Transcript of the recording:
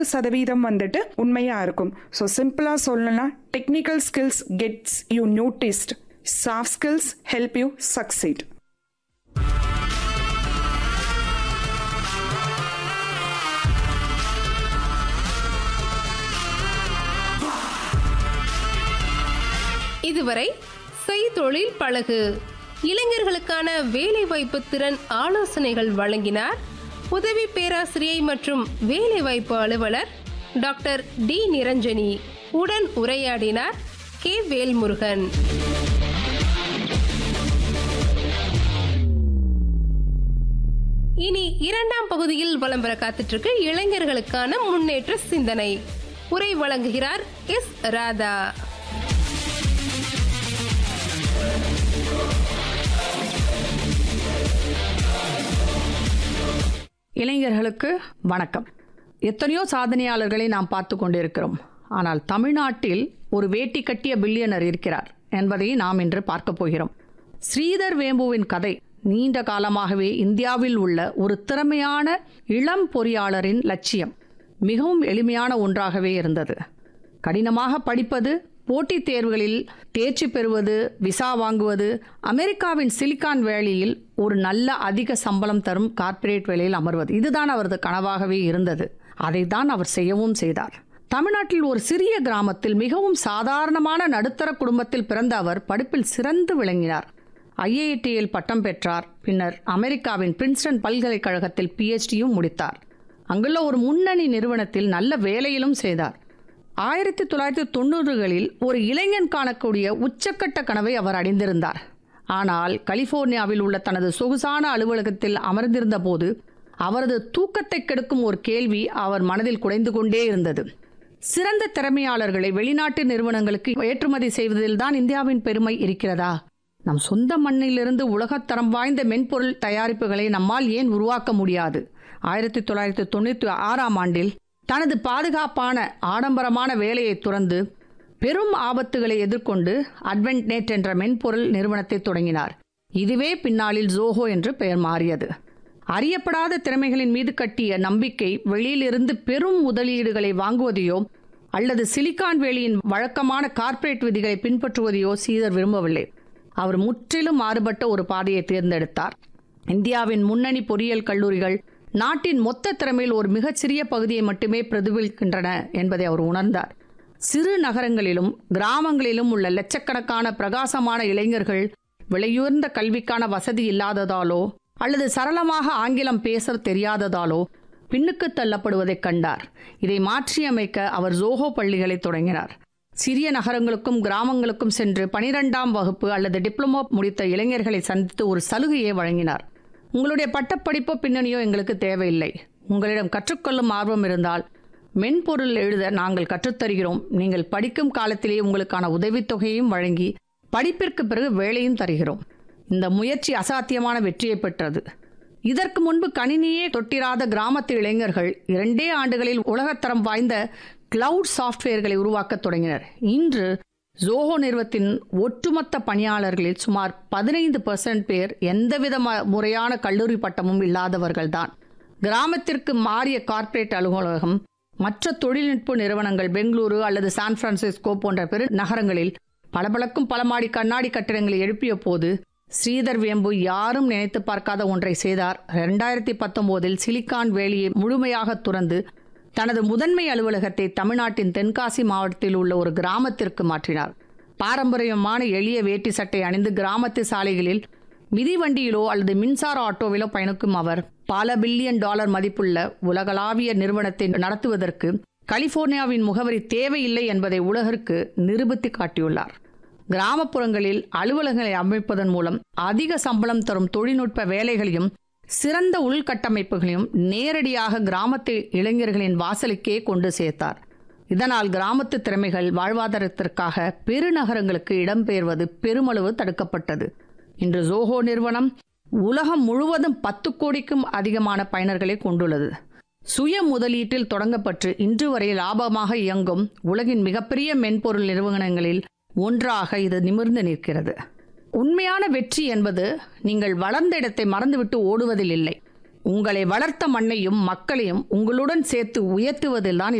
சதவீதம் வந்துட்டு உண்மையா இருக்கும் ஸோ சிம்பிளா சொல்லணும்னா technical skills gets you noticed soft skills help you succeed இதுவரை செய்தொழில் பழகு இளைஞர்களுக்கான வேலைவாய்ப்பு திறன் ஆலோசனைகள் வழங்கினார் உதவி பேராசிரியை மற்றும் வேலைவாய்ப்பு அலுவலர் டாக்டர் டி நிரஞ்சனி உடன் உரையாடினார் கே வேல்முருகன் இனி இரண்டாம் பகுதியில் வலம் வர காத்துட்டு இருக்கு இளைஞர்களுக்கான முன்னேற்ற சிந்தனை உரை வழங்குகிறார் எஸ் ராதா இளைஞர்களுக்கு வணக்கம் எத்தனையோ சாதனையாளர்களை நாம் பார்த்து கொண்டிருக்கிறோம் ஆனால் தமிழ்நாட்டில் ஒரு வேட்டி கட்டிய பில்லியனர் இருக்கிறார் என்பதை நாம் இன்று பார்க்க போகிறோம் ஸ்ரீதர் வேம்புவின் கதை நீண்ட காலமாகவே இந்தியாவில் உள்ள ஒரு திறமையான இளம் பொறியாளரின் லட்சியம் மிகவும் எளிமையான ஒன்றாகவே இருந்தது கடினமாக படிப்பது போட்டித் தேர்வுகளில் தேர்ச்சி பெறுவது விசா வாங்குவது அமெரிக்காவின் சிலிக்கான் வேலியில் ஒரு நல்ல அதிக சம்பளம் தரும் கார்ப்பரேட் வேலையில் அமர்வது இதுதான் அவரது கனவாகவே இருந்தது அதைத்தான் அவர் செய்யவும் செய்தார் தமிழ்நாட்டில் ஒரு சிறிய கிராமத்தில் மிகவும் சாதாரணமான நடுத்தர குடும்பத்தில் பிறந்த அவர் படிப்பில் சிறந்து விளங்கினார் ஐஐடியில் பட்டம் பெற்றார் பின்னர் அமெரிக்காவின் பிரின்ஸ்டன் பல்கலைக்கழகத்தில் பிஹெச்டியும் முடித்தார் அங்குள்ள ஒரு முன்னணி நிறுவனத்தில் நல்ல வேலையிலும் செய்தார் ஆயிரத்தி தொள்ளாயிரத்தி தொண்ணூறுகளில் ஒரு இளைஞன் காணக்கூடிய உச்சக்கட்ட கனவை அவர் அடைந்திருந்தார் ஆனால் கலிபோர்னியாவில் உள்ள தனது சொகுசான அலுவலகத்தில் அமர்ந்திருந்த போது அவரது தூக்கத்தை கெடுக்கும் ஒரு கேள்வி அவர் மனதில் குடைந்து கொண்டே இருந்தது சிறந்த திறமையாளர்களை வெளிநாட்டு நிறுவனங்களுக்கு ஏற்றுமதி செய்வதில் தான் இந்தியாவின் பெருமை இருக்கிறதா நம் சொந்த மண்ணிலிருந்து உலகத்தரம் வாய்ந்த மென்பொருள் தயாரிப்புகளை நம்மால் ஏன் உருவாக்க முடியாது ஆயிரத்தி தொள்ளாயிரத்தி தொண்ணூற்றி ஆறாம் ஆண்டில் தனது பாதுகாப்பான ஆடம்பரமான வேலையை துறந்து பெரும் ஆபத்துகளை எதிர்கொண்டு அட்வென்ட் நெட் என்ற மென்பொருள் நிறுவனத்தை தொடங்கினார் இதுவே பின்னாளில் ஜோஹோ என்று பெயர் மாறியது அறியப்படாத திறமைகளின் மீது கட்டிய நம்பிக்கை வெளியிலிருந்து பெரும் முதலீடுகளை வாங்குவதையோ அல்லது சிலிக்கான் வேலியின் வழக்கமான கார்ப்பரேட் விதிகளை பின்பற்றுவதையோ சீதர் விரும்பவில்லை அவர் முற்றிலும் மாறுபட்ட ஒரு பாதையை தேர்ந்தெடுத்தார் இந்தியாவின் முன்னணி பொறியியல் கல்லூரிகள் நாட்டின் மொத்த திறமையில் ஒரு மிகச்சிறிய பகுதியை மட்டுமே பிரதிபலிக்கின்றன என்பதை அவர் உணர்ந்தார் சிறு நகரங்களிலும் கிராமங்களிலும் உள்ள லட்சக்கணக்கான பிரகாசமான இளைஞர்கள் விலையுயர்ந்த கல்விக்கான வசதி இல்லாததாலோ அல்லது சரளமாக ஆங்கிலம் பேச தெரியாததாலோ பின்னுக்கு தள்ளப்படுவதைக் கண்டார் இதை மாற்றியமைக்க அவர் ஜோஹோ பள்ளிகளை தொடங்கினார் சிறிய நகரங்களுக்கும் கிராமங்களுக்கும் சென்று பனிரெண்டாம் வகுப்பு அல்லது டிப்ளமோ முடித்த இளைஞர்களை சந்தித்து ஒரு சலுகையை வழங்கினார் உங்களுடைய பட்டப்படிப்போ பின்னணியோ எங்களுக்கு தேவையில்லை உங்களிடம் கற்றுக்கொள்ளும் ஆர்வம் இருந்தால் மென்பொருள் எழுத நாங்கள் கற்றுத்தருகிறோம் நீங்கள் படிக்கும் காலத்திலே உங்களுக்கான உதவித்தொகையும் வழங்கி படிப்பிற்கு பிறகு வேலையும் தருகிறோம் இந்த முயற்சி அசாத்தியமான வெற்றியை பெற்றது இதற்கு முன்பு கணினியே தொட்டிராத கிராமத்து இளைஞர்கள் இரண்டே ஆண்டுகளில் உலகத்தரம் வாய்ந்த கிளவுட் சாஃப்ட்வேர்களை உருவாக்கத் தொடங்கினர் இன்று ஜோஹோ நிறுவனத்தின் ஒட்டுமொத்த பணியாளர்களில் சுமார் பதினைந்து பெர்சன்ட் பேர் எந்தவித முறையான கல்லூரி பட்டமும் இல்லாதவர்கள்தான் கிராமத்திற்கு மாறிய கார்ப்பரேட் அலுவலகம் மற்ற தொழில்நுட்ப நிறுவனங்கள் பெங்களூரு அல்லது சான் பிரான்சிஸ்கோ போன்ற பெரு நகரங்களில் பளபளக்கும் பலமாடி கண்ணாடி கட்டிடங்களை எழுப்பிய போது ஸ்ரீதர் வேம்பு யாரும் நினைத்து பார்க்காத ஒன்றை செய்தார் இரண்டாயிரத்தி பத்தொன்பதில் சிலிக்கான் வேலியை முழுமையாக துறந்து தனது முதன்மை அலுவலகத்தை தமிழ்நாட்டின் தென்காசி மாவட்டத்தில் உள்ள ஒரு கிராமத்திற்கு மாற்றினார் பாரம்பரியமான எளிய வேட்டி சட்டை அணிந்து கிராமத்து சாலைகளில் மிதிவண்டியிலோ அல்லது மின்சார ஆட்டோவிலோ பயணிக்கும் அவர் பல பில்லியன் டாலர் மதிப்புள்ள உலகளாவிய நிறுவனத்தை நடத்துவதற்கு கலிபோர்னியாவின் முகவரி தேவையில்லை என்பதை உலகிற்கு நிரூபித்து காட்டியுள்ளார் கிராமப்புறங்களில் அலுவலகங்களை அமைப்பதன் மூலம் அதிக சம்பளம் தரும் தொழில்நுட்ப வேலைகளையும் சிறந்த உள்கட்டமைப்புகளையும் நேரடியாக கிராமத்து இளைஞர்களின் வாசலுக்கே கொண்டு சேர்த்தார் இதனால் கிராமத்து திறமைகள் வாழ்வாதாரத்திற்காக பெருநகரங்களுக்கு இடம்பெயர்வது பெருமளவு தடுக்கப்பட்டது இன்று ஜோஹோ நிறுவனம் உலகம் முழுவதும் பத்து கோடிக்கும் அதிகமான பயனர்களை கொண்டுள்ளது சுய முதலீட்டில் தொடங்கப்பட்டு இன்று வரை லாபமாக இயங்கும் உலகின் மிகப்பெரிய மென்பொருள் நிறுவனங்களில் ஒன்றாக இது நிமிர்ந்து நிற்கிறது உண்மையான வெற்றி என்பது நீங்கள் வளர்ந்த இடத்தை மறந்துவிட்டு ஓடுவதில் இல்லை உங்களை வளர்த்த மண்ணையும் மக்களையும் உங்களுடன் சேர்த்து உயர்த்துவதில்தான்